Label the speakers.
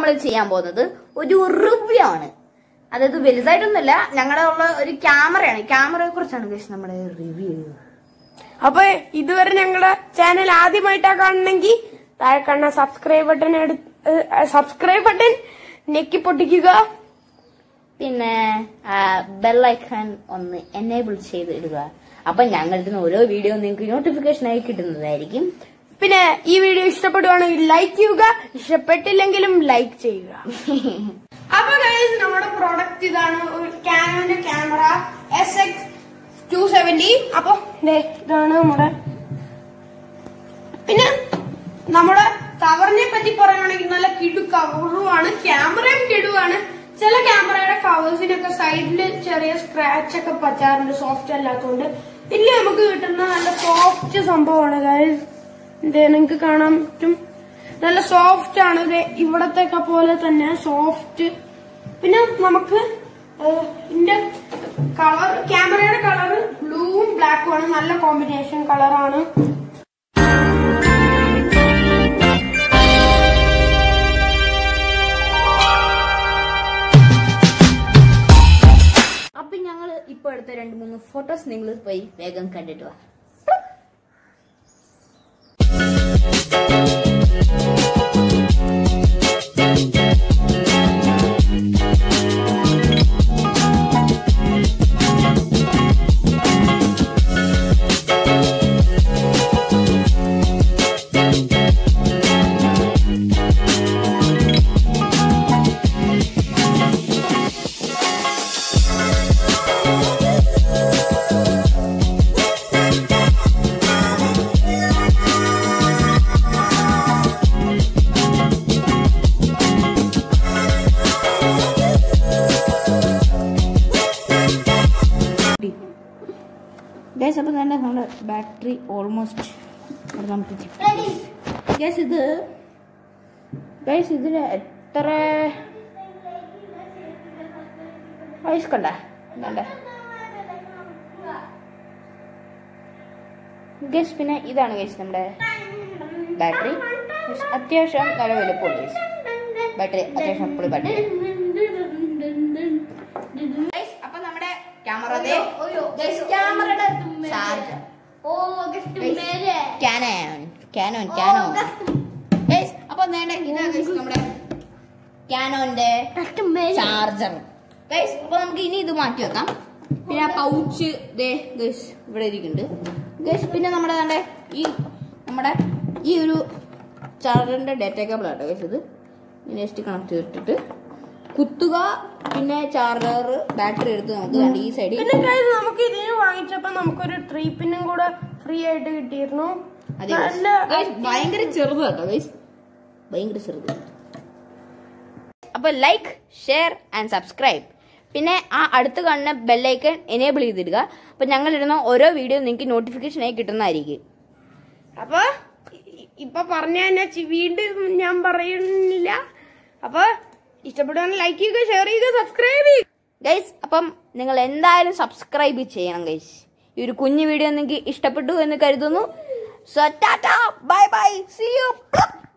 Speaker 1: നമ്മൾ ചെയ്യാൻ പോകുന്നത് ഒരു റിവ്യൂ ആണ് അതായത് വലുതായിട്ടൊന്നുമില്ല ഞങ്ങളുടെ ഉള്ള ഒരു ക്യാമറയാണ് ക്യാമറയെ കുറിച്ചാണ് ഗൈസ് നമ്മുടെ റിവ്യൂ
Speaker 2: അപ്പൊ ഇതുവരെ ഞങ്ങളുടെ ചാനൽ ആദ്യമായിട്ടാ കാണണമെങ്കിൽ താഴെ കാണുന്ന സബ്സ്ക്രൈബ് ബട്ടൺ എടുത്ത് സബ്സ്ക്രൈബ് ബട്ടൺ ഞെക്കി പൊട്ടിക്കുക
Speaker 1: പിന്നെ ബെല്ലൈക്കൺ ഒന്ന് എനേബിൾ ചെയ്ത് ഇടുക അപ്പൊ ഞങ്ങളുടെ ഓരോ വീഡിയോ നിങ്ങൾക്ക് നോട്ടിഫിക്കേഷൻ ആയി കിട്ടുന്നതായിരിക്കും
Speaker 2: പിന്നെ ഈ വീഡിയോ ഇഷ്ടപ്പെടുവാണെങ്കിൽ ലൈക്ക് ചെയ്യുക ഇഷ്ടപ്പെട്ടില്ലെങ്കിലും ലൈക്ക് ചെയ്യുക അപ്പൊ guys, നമ്മുടെ പ്രോഡക്റ്റ് ഇതാണ് ഒരു ക്യാനോന്റെ camera S X two seventy അപ്പൊ ദേ, ഇതാണ് നമ്മുടെ പിന്നെ നമ്മുടെ കവറിനെ പറ്റി പറയുകയാണെങ്കിൽ നല്ല കിടു കവറുമാണ് ക്യാമറയും കിടുവാണ് ചില ക്യാമറയുടെ കവേഴ്സിനൊക്കെ സൈഡിൽ ചെറിയ സ്ക്രാച്ച് ഒക്കെ പറ്റാറുണ്ട് സോഫ്റ്റ് അല്ലാത്തതുകൊണ്ട് ഇല്ല നമുക്ക് കിട്ടുന്ന നല്ല സോഫ്റ്റ് സംഭവമാണ് ഗൈസ് ഇത് നിങ്ങൾക്ക് കാണാൻ പറ്റും നല്ല സോഫ്റ്റ് ആണ് ഇത് ഇവിടത്തെയൊക്കെ പോലെ തന്നെ സോഫ്റ്റ് പിന്നെ നമുക്ക് ഏഹ്, ഇതിന്റെ കളർ ക്യാമറയുടെ കളർ ബ്ലൂവും ബ്ലാക്കും ആണ് നല്ല കോമ്പിനേഷൻ കളറാണ്
Speaker 1: അപ്പൊ ഞങ്ങൾ ഇപ്പൊ എടുത്ത രണ്ട് മൂന്ന് ഫോട്ടോസ് നിങ്ങൾ പോയി വേഗം കണ്ടിട്ട് വാ ഗൈസ് അപ്പൊ തന്നെ നമ്മുടെ ബാറ്ററി ഓൾമോസ്റ്റ് നമുക്ക് ഗൈസ് ഇത് ഗൈസ് ഇതിന് എത്ര വയസ്സ് കണ്ട കണ്ട ഗൈസ് പിന്നെ ഇതാണ് ഗൈസ് നമ്മുടെ ബാറ്ററി അത്യാവശ്യം നല്ല വലുപ്പമുണ്ട് ഗൈസ് ബാറ്ററി അത്യാവശ്യം ഫുൾ ബാറ്ററി ഗൈസ് അപ്പൊ നമ്മുടെ ക്യാമറ ക്യാമറയുടെ ചാർജർ ക്യാനോൺ ക്യാനോൻ ക്യാനോൻ ഗൈസ് അപ്പൊ നേരെ ഇതാ ഗൈസ് നമ്മുടെ ക്യാനോന്റെ ചാർജർ ഗൈസ് അപ്പൊ നമുക്ക് ഇനി ഇത് മാറ്റി വെക്കാം പിന്നെ ആ പൗച്ച് ദേ ഗൈസ് ഇവിടെ ഇരിക്കുന്നുണ്ട് ഗൈസ് പിന്നെ നമ്മുടെ ദാണ്ടെ ഈ നമ്മുടെ ഈ ഒരു ചാർജറിന്റെ ഡേറ്റ കേബിൾ ആട്ടോ ഗൈസ് ഇത് നെക്സ്റ്റ് കണക്ട് ചെയ്തിട്ടിട്ട് കുത്തുക പിന്നെ ചാർജർ ബാറ്ററി എടുത്ത് നമുക്ക് ദാണ്ടെ ഈ സൈഡിൽ
Speaker 2: പിന്നെ guys, നമുക്ക് ഇതിന് വാങ്ങിച്ചപ്പോ നമുക്കൊരു ട്രീ പിന്നും കൂടെ ഫ്രീ ആയിട്ട് കിട്ടിയിരുന്നു
Speaker 1: അതെ
Speaker 2: നല്ല
Speaker 1: ഗൈസ് ഭയങ്കര ചെറുത് കേട്ടോ ഗൈസ് ഭയങ്കര ചെറുത് അപ്പൊ ലൈക്ക് ഷെയർ ആൻഡ് സബ്സ്ക്രൈബ് പിന്നെ ആ അടുത്ത് കാണുന്ന ബെല്ലൈക്കൺ എനേബിൾ ചെയ്തിടുക അപ്പൊ ഞങ്ങൾ ഇടുന്ന ഓരോ വീഡിയോ നിങ്ങൾക്ക് നോട്ടിഫിക്കേഷൻ ആയി കിട്ടുന്നതായിരിക്കും
Speaker 2: അപ്പൊ ഇ- ഇപ്പൊ പറഞ്ഞ തന്നെ ചി- വീണ്ടും ഞാൻ പറയുന്നില്ല അപ്പൊ ഇഷ്ടപ്പെടുവാണെങ്കിൽ ലൈക്ക് ചെയ്യുക ഷെയർ ചെയ്യുക സബ്സ്ക്രൈബ് ചെയ്യുക
Speaker 1: ഗൈസ് അപ്പം നിങ്ങൾ എന്തായാലും സബ്സ്ക്രൈബ് ചെയ്യണം ഗൈസ് ഈ ഒരു കുഞ്ഞു വീഡിയോ നിങ്ങൾക്ക് ഇഷ്ടപ്പെട്ടു എന്ന് കരുതുന്നു so ta ta bye bye see U